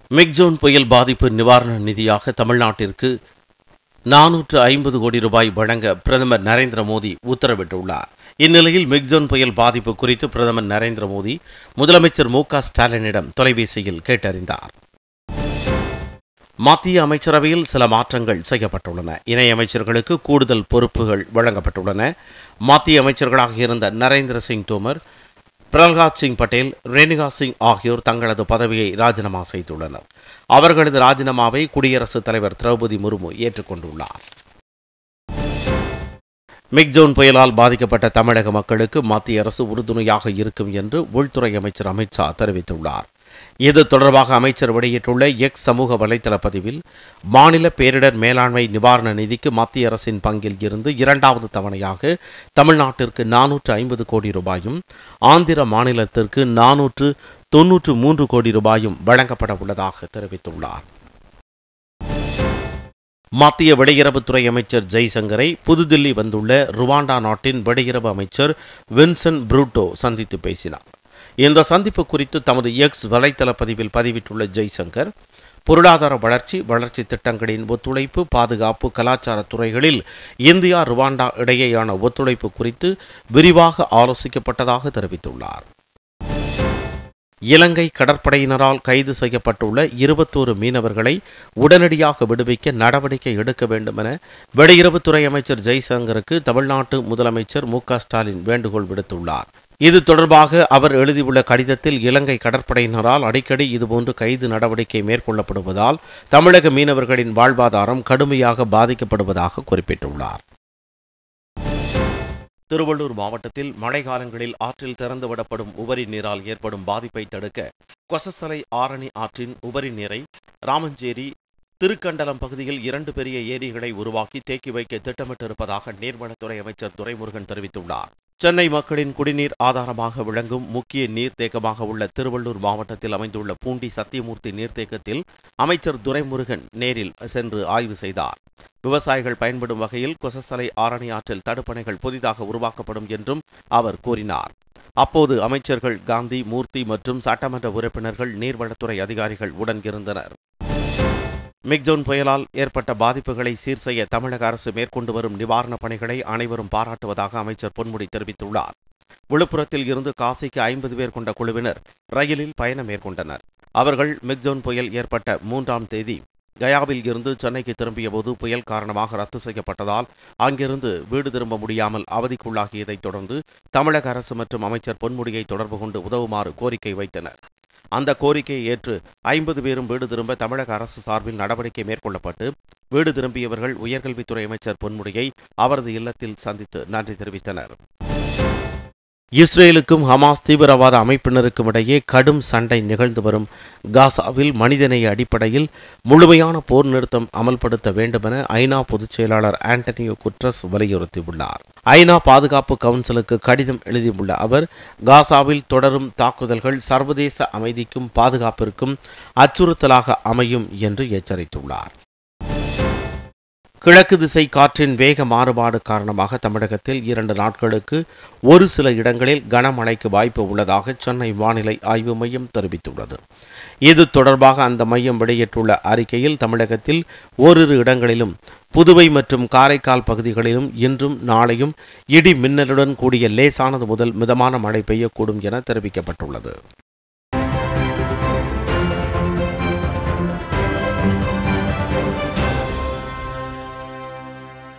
மிக்ஜோன் புயல் பாதிப்பு நிவாரண நிதியாக தமிழ்நாட்டிற்கு நானூற்று ஐம்பது கோடி ரூபாய் வழங்க பிரதமர் நரேந்திர மோடி உத்தரவிட்டுள்ளார் இந்நிலையில் மிக்ஜோன் புயல் பாதிப்பு குறித்து பிரதமர் நரேந்திர மோடி முதலமைச்சர் மு க ஸ்டாலினிடம் தொலைபேசியில் கேட்டறிந்தார் மத்திய அமைச்சரவையில் சில மாற்றங்கள் செய்யப்பட்டுள்ளன இணையமைச்சர்களுக்கு கூடுதல் பொறுப்புகள் வழங்கப்பட்டுள்ளன மத்திய அமைச்சர்களாக இருந்த நரேந்திர சிங் தோமர் பிரல்ஹாத் சிங் பட்டேல் ரேணுகா சிங் ஆகியோர் தங்களது பதவியை ராஜினாமா செய்துள்ளனர் அவர்களது ராஜினாமாவை குடியரசுத் தலைவர் திரௌபதி முர்மு ஏற்றுக்கொண்டுள்ளார் மிக்ஜோன் புயலால் பாதிக்கப்பட்ட தமிழக மக்களுக்கு மத்திய அரசு உறுதுணையாக இருக்கும் என்று உள்துறை அமைச்சர் அமித்ஷா தெரிவித்துள்ளார் இது தொடர்பாக அமைச்சர் வெளியிட்டுள்ள எக்ஸ் சமூக வலைதள பதிவில் மாநில பேரிடர் மேலாண்மை நிவாரண நிதிக்கு மத்திய அரசின் பங்கில் இருந்து இரண்டாவது தவணையாக தமிழ்நாட்டிற்கு நானூற்று ஐம்பது கோடி ரூபாயும் ஆந்திர மாநிலத்திற்கு நானூற்று தொன்னூற்று மூன்று கோடி ரூபாயும் வழங்கப்பட உள்ளதாக தெரிவித்துள்ளார் மத்திய வெளியுறவுத்துறை அமைச்சர் ஜெய்சங்கரை புதுதில்லி வந்துள்ள ருவாண்டா நாட்டின் வெளியுறவு அமைச்சர் வின்சென்ட் ப்ரூட்டோ சந்தித்து பேசினார் இந்த சந்திப்பு குறித்து தமது எக்ஸ் வலைத்தள பதிவில் பதிவிட்டுள்ள ஜெய்சங்கர் பொருளாதார வளர்ச்சி வளர்ச்சி திட்டங்களின் ஒத்துழைப்பு பாதுகாப்பு கலாச்சார துறைகளில் இந்தியா ருவாண்டா இடையேயான ஒத்துழைப்பு குறித்து விரிவாக ஆலோசிக்கப்பட்டதாக தெரிவித்துள்ளார் இலங்கை கடற்படையினரால் கைது செய்யப்பட்டுள்ள இருபத்தோரு மீனவர்களை உடனடியாக விடுவிக்க நடவடிக்கை எடுக்க வேண்டும் என வெளியுறவுத்துறை அமைச்சர் ஜெய்சங்கருக்கு தமிழ்நாட்டு முதலமைச்சர் மு ஸ்டாலின் வேண்டுகோள் விடுத்துள்ளார் இது தொடர்பாக அவர் எழுதியுள்ள கடிதத்தில் இலங்கை கடற்படையினரால் அடிக்கடி இதுபோன்று கைது நடவடிக்கை மேற்கொள்ளப்படுவதால் தமிழக மீனவர்களின் வாழ்வாதாரம் கடுமையாக பாதிக்கப்படுவதாக குறிப்பிட்டுள்ளார் திருவள்ளூர் மாவட்டத்தில் மழைக்காலங்களில் ஆற்றில் திறந்துவிடப்படும் உபரி நீரால் ஏற்படும் பாதிப்பை தடுக்க கொசஸ்தலை ஆரணி ஆற்றின் உபரி நீரை ராமஞ்சேரி திருக்கண்டலம் பகுதியில் இரண்டு பெரிய ஏரிகளை உருவாக்கி தேக்கி வைக்க திட்டமிட்டிருப்பதாக நீர்வளத்துறை அமைச்சர் துரைமுருகன் தெரிவித்துள்ளார் சென்னை மக்களின் குடிநீர் ஆதாரமாக விளங்கும் முக்கிய நீர்த்தேக்கமாக உள்ள திருவள்ளூர் மாவட்டத்தில் அமைந்துள்ள பூண்டி சத்தியமூர்த்தி நீர்த்தேக்கத்தில் அமைச்சர் துரைமுருகன் நேரில் சென்று ஆய்வு செய்தார் விவசாயிகள் பயன்படும் வகையில் கொசஸ்தலை ஆரணி ஆற்றில் தடுப்பணைகள் புதிதாக உருவாக்கப்படும் என்றும் அவர் கூறினார் அப்போது அமைச்சர்கள் காந்தி மூர்த்தி மற்றும் சட்டமன்ற உறுப்பினர்கள் நீர்வளத்துறை அதிகாரிகள் உடன் இருந்தனர் மிக்ஜோன் புயலால் ஏற்பட்ட பாதிப்புகளை சீர் செய்ய தமிழக அரசு மேற்கொண்டு வரும் நிவாரணப் பணிகளை அனைவரும் பாராட்டுவதாக அமைச்சர் பொன்முடி தெரிவித்துள்ளார் விழுப்புரத்தில் இருந்து காசிக்கு ஐம்பது பேர் கொண்ட குழுவினர் ரயிலில் பயணம் மேற்கொண்டனர் அவர்கள் மிக்ஜோன் புயல் ஏற்பட்ட மூன்றாம் தேதி கயாவில் இருந்து சென்னைக்கு திரும்பிய போது புயல் காரணமாக ரத்து செய்யப்பட்டதால் அங்கிருந்து வீடு திரும்ப முடியாமல் அவதிக்குள்ளாகியதைத் தொடர்ந்து தமிழக அரசு மற்றும் அமைச்சர் பொன்முடியை தொடர்பு கொண்டு உதவுமாறு கோரிக்கை வைத்தனர் அந்த கோரிக்கையை ஏற்று ஐம்பது பேரும் வீடு திரும்ப தமிழக அரசு சார்பில் நடவடிக்கை மேற்கொள்ளப்பட்டு வீடு திரும்பியவர்கள் உயர்கல்வித்துறை அமைச்சர் பொன்முடியை அவரது இல்லத்தில் சந்தித்து நன்றி தெரிவித்தனர் இஸ்ரேலுக்கும் ஹமாஸ் தீவிரவாத அமைப்பினருக்கும் இடையே கடும் சண்டை நிகழ்ந்து வரும் காசாவில் மனிதநேய அடிப்படையில் முழுமையான போர் நிறுத்தம் அமல்படுத்த வேண்டுமென ஐநா பொதுச் செயலாளர் ஆண்டனியோ குட்ரஸ் வலியுறுத்தியுள்ளார் ஐநா பாதுகாப்பு கவுன்சிலுக்கு கடிதம் எழுதியுள்ள அவர் காசாவில் தொடரும் தாக்குதல்கள் சர்வதேச அமைதிக்கும் பாதுகாப்பிற்கும் அச்சுறுத்தலாக அமையும் என்று எச்சரித்துள்ளார் கிழக்கு திசை காற்றின் வேக மாறுபாடு காரணமாக தமிழகத்தில் இரண்டு நாட்களுக்கு ஒரு சில இடங்களில் கனமழைக்கு வாய்ப்பு உள்ளதாக சென்னை வானிலை ஆய்வு மையம் தெரிவித்துள்ளது இது தொடர்பாக அந்த மையம் வெளியிட்டுள்ள அறிக்கையில் தமிழகத்தில் ஓரிரு இடங்களிலும் புதுவை மற்றும் காரைக்கால் பகுதிகளிலும் இன்றும் நாளையும் இடி மின்னலுடன் கூடிய லேசானது முதல் மிதமான மழை பெய்யக்கூடும் என தெரிவிக்கப்பட்டுள்ளது